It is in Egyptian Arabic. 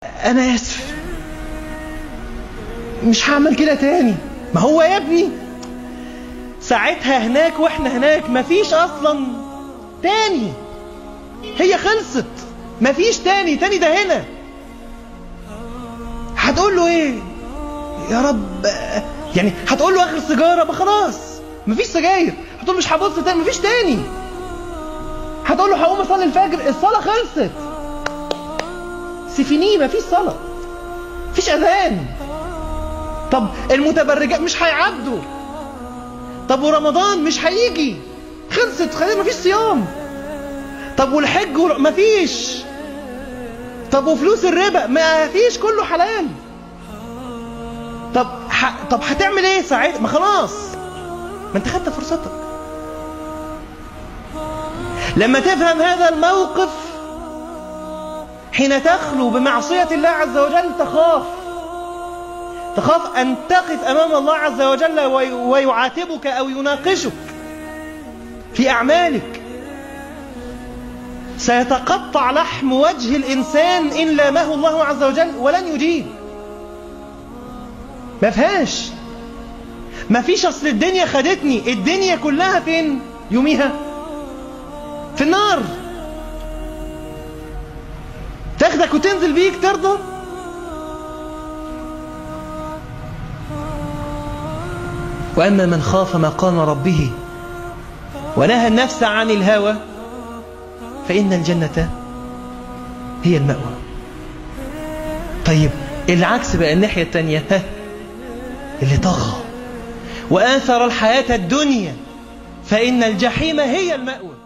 انا اسف مش هعمل كده تاني ما هو يا ابني ساعتها هناك واحنا هناك مفيش اصلا تاني هي خلصت مفيش تاني تاني ده هنا هتقول له ايه يا رب يعني هتقول له اخر سيجاره ما خلاص مفيش سجاير هتقول مش هبص تاني مفيش تاني هتقول له هقوم اصلي الفجر الصلاه خلصت سيفيني مفيش صلاه مفيش اذان طب المتبرجات مش هيعدوا طب ورمضان مش هيجي خلصت خلينا مفيش صيام طب والحج ور... مفيش طب وفلوس الربا مفيش كله حلال طب ح... طب هتعمل ايه ساعتها ما خلاص ما انت خدت فرصتك لما تفهم هذا الموقف حين تخلو بمعصية الله عز وجل تخاف تخاف أن تقف أمام الله عز وجل وي... ويعاتبك أو يناقشك في أعمالك سيتقطع لحم وجه الإنسان إن لامه الله عز وجل ولن يجيب ما فيهاش ما فيش أصل الدنيا خدتني الدنيا كلها فين يوميها في النار تاخدك وتنزل بيك ترضى وأما من خاف مقام ربه ونهى النفس عن الهوى فإن الجنة هي المأوى طيب العكس بقى الناحية التانية ها اللي طغى وآثر الحياة الدنيا فإن الجحيم هي المأوى